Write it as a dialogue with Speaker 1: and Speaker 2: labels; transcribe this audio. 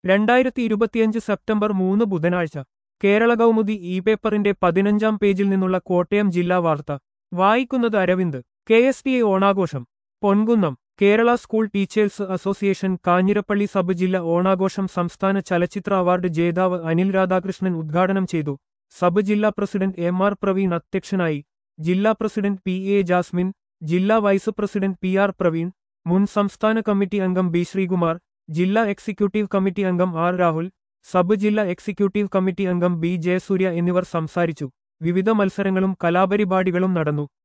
Speaker 1: രണ്ടായിരത്തി ഇരുപത്തിയഞ്ച് സെപ്റ്റംബർ മൂന്ന് ബുധനാഴ്ച കേരള കൗമുദി ഇ പേപ്പറിന്റെ പതിനഞ്ചാം പേജിൽ നിന്നുള്ള കോട്ടയം ജില്ലാ വാർത്ത വായിക്കുന്നത് Aravind K S T A ഓണാഘോഷം Ponkunnam Kerala school teachers association Kanjirappally sub ജില്ല ഓണാഘോഷം സംസ്ഥാന ചലച്ചിത്ര അവാർഡ് ജേതാവ് അനിൽ രാധാകൃഷ്ണൻ ഉദ്ഘാടനം ചെയ്തു സബ് ജില്ലാ പ്രസിഡന്റ് എം ആർ പ്രവീൺ അധ്യക്ഷനായി ജില്ലാ പ്രസിഡന്റ് പി എ ജാസ്മിൻ ജില്ലാ vice president P R Praveen മുൻ സംസ്ഥാന കമ്മിറ്റി അംഗം ബി ശ്രീകുമാർ ജില്ലാ എക്സിക്യൂട്ടീവ് കമ്മിറ്റി അംഗം ആർ രാഹുൽ സബ് ജില്ലാ എക്സിക്യൂട്ടീവ് കമ്മിറ്റി അംഗം ബി ജയസൂര്യ എന്നിവർ സംസാരിച്ചു വിവിധ മത്സരങ്ങളും കലാപരിപാടികളും നടന്നു